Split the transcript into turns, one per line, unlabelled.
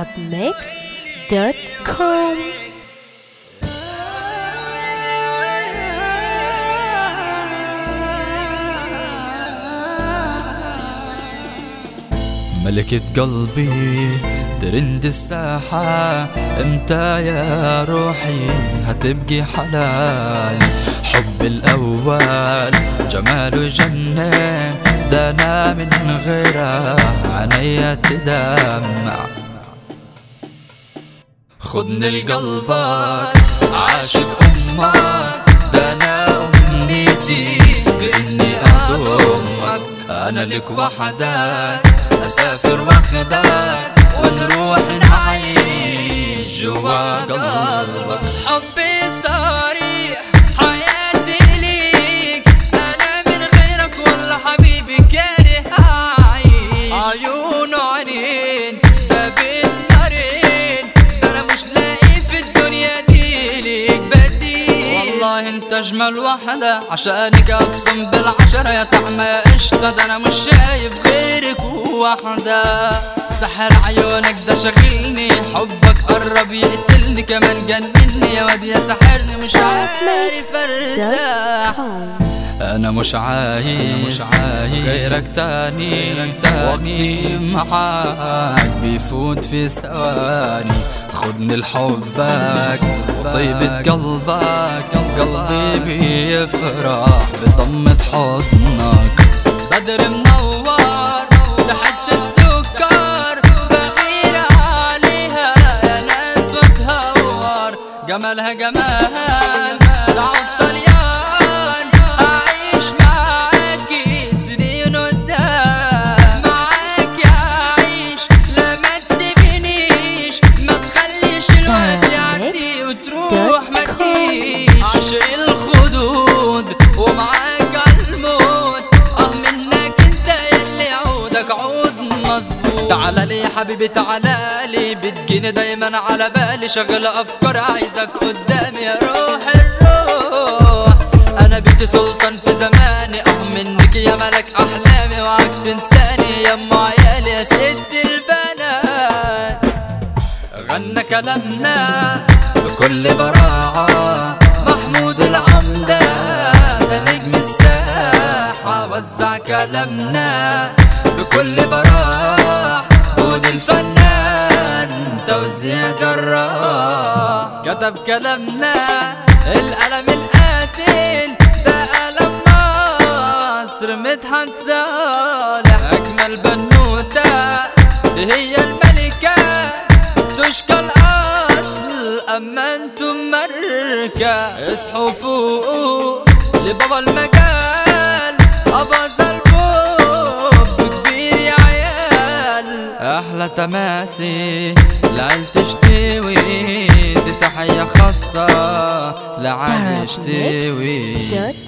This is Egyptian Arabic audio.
arabmixed.com
ملكة قلبي ترند الساحة امتى يا روحي هتبقي حلال حب الأول جماله جنن ده أنا من غيره عينيا تدمع خدني لقلبك عاشق أمك ده أنا أمنيتي بإني أضمك أنا لك وحدك أسافر واخدك ونروح نعيش جوا قلبك
حبي صريح حياتي ليك انا من غيرك والله حبيبي كاره اعيش عيون وعينين ده بين نارين ده انا مش لاقي في الدنيا دي ليك بديل
والله انت اجمل وحدة عشانك اقسم بالعشرة يا طعمة يا قشطة ده انا مش شايف غيرك وحدة سحر عيونك ده شغلني حبك قرب يقتلني كمان جنني يا واد يا سحرني مش عارف ارتاح انا مش عايز مش عايز غيرك ثاني وقتي معاك بيفوت في ثواني خدني لحبك وطيبة قلبك قلبي بيفرح بضمة حضنك بدر منور ده حتة سكر بغير عليها يا ناس وتهور جمالها جمال دعوة طليان أعيش معاكي سنين قدام معاك أعيش لا ما تسيبنيش ما تخليش الوقت يعدي وتروح ما تجيش عاشق الخدود ومعاك عالموت اه منك انت يلي عودك عود مظبوط تعال لي يا حبيبي تعال لي بتجيني دايما على بالي شغل افكار عايزك قدامي يا روح الروح انا بنت سلطان في زماني اه منك يا ملك احلامي وعك تنساني يا ام عيالي يا ست البنات غنى كلامنا بكل براعة محمود العمدة ده نجم الساحة وزع كلامنا بكل براح ود الفنان توزيع جراح كتب كلامنا القلم القاتل ده قلم مصر مدحت صالح أجمل بنوتة دي هي الملكة تشكى الأصل أما انتم مركة اصحوا فوق لبابا المجال أباظ البوب كبير يا عيال أحلى تماسي لعيلة تشتوي دي تحية خاصة لعيلة تشتوي